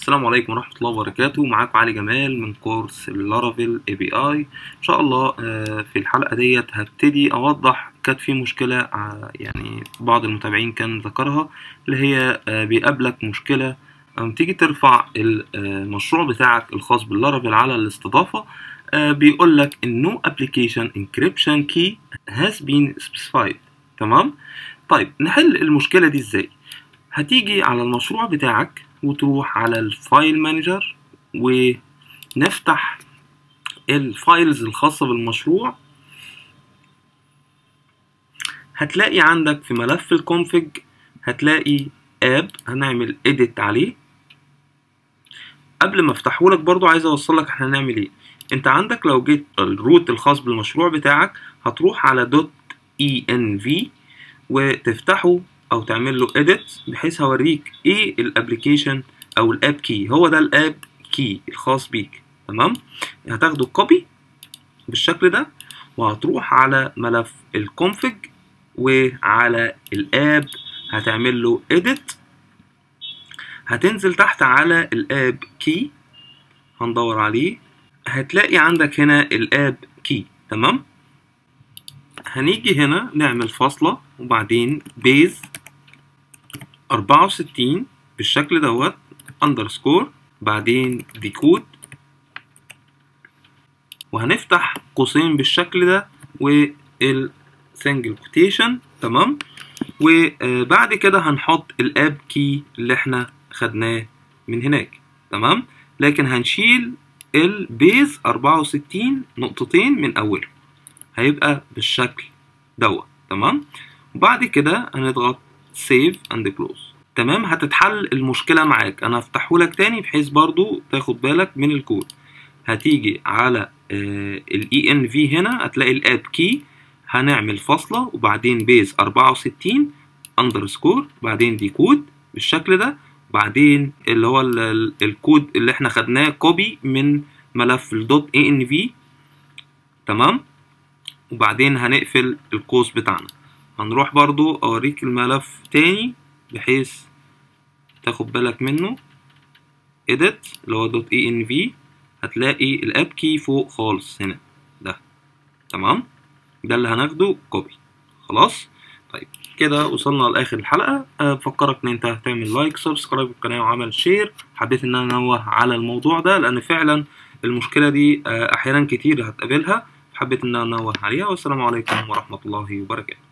السلام عليكم ورحمة الله وبركاته معاكم علي جمال من كورس اللارافيل اي بي اي ان شاء الله آه، في الحلقة ديت هبتدي اوضح كانت في مشكلة آه، يعني بعض المتابعين كان ذكرها اللي هي آه، بيقابلك مشكلة لما تيجي ترفع المشروع بتاعك الخاص باللارافيل على الاستضافة بيقول لك ان no application encryption key has been specified تمام طيب نحل المشكلة دي ازاي هتيجي على المشروع بتاعك وتروح على الفايل مانجر ونفتح الفايلز الخاصة بالمشروع هتلاقي عندك في ملف الكونفج هتلاقي اب هنعمل edit عليه قبل ما افتحه لك برضو عايز اوصل لك احنا هنعمل ايه انت عندك لو جيت الروت الخاص بالمشروع بتاعك هتروح على دوت اي ان في وتفتحه او تعمل له edit بحيث هوريك ايه الابلكيشن او الاب كي هو ده الاب كي الخاص بيك تمام هتاخده كوبي بالشكل ده وهتروح على ملف الكونفج وعلى الاب هتعمل له edit هتنزل تحت على الاب كي هندور عليه هتلاقي عندك هنا الاب كي تمام هنيجي هنا نعمل فاصلة وبعدين بيز أربعة وستين بالشكل دوت أندرسكور بعدين ديكود وهنفتح قوسين بالشكل ده والسنجل كوتيشن تمام وبعد كده هنحط الاب كي اللي احنا خدناه من هناك تمام لكن هنشيل البيز أربعة وستين نقطتين من أوله هيبقى بالشكل دوت تمام وبعد كده هنضغط سيف اند كلوز تمام هتتحل المشكله معاك انا هفتحه لك تاني بحيث برضو تاخد بالك من الكود هتيجي على الاي ان في هنا هتلاقي الاب كي هنعمل فاصله وبعدين بيز 64 اندرسكور بعدين دي كود بالشكل ده بعدين اللي هو الكود اللي احنا خدناه كوبي من ملف الدوت اي ان في تمام وبعدين هنقفل القوس بتاعنا هنروح برضو اوريك الملف تاني بحيث تاخد بالك منه edit اللي هو دوت اي ان في هتلاقي الاب كي فوق خالص هنا ده تمام ده اللي هناخده كوبي خلاص طيب كده وصلنا لاخر الحلقه أه بفكرك ان انت هتعمل لايك سبسكرايب القناه وعمل شير حبيت ان انا انوه على الموضوع ده لان فعلا المشكله دي أه احيانا كتير هتقابلها حبيت ان انا انوه عليها والسلام عليكم ورحمه الله وبركاته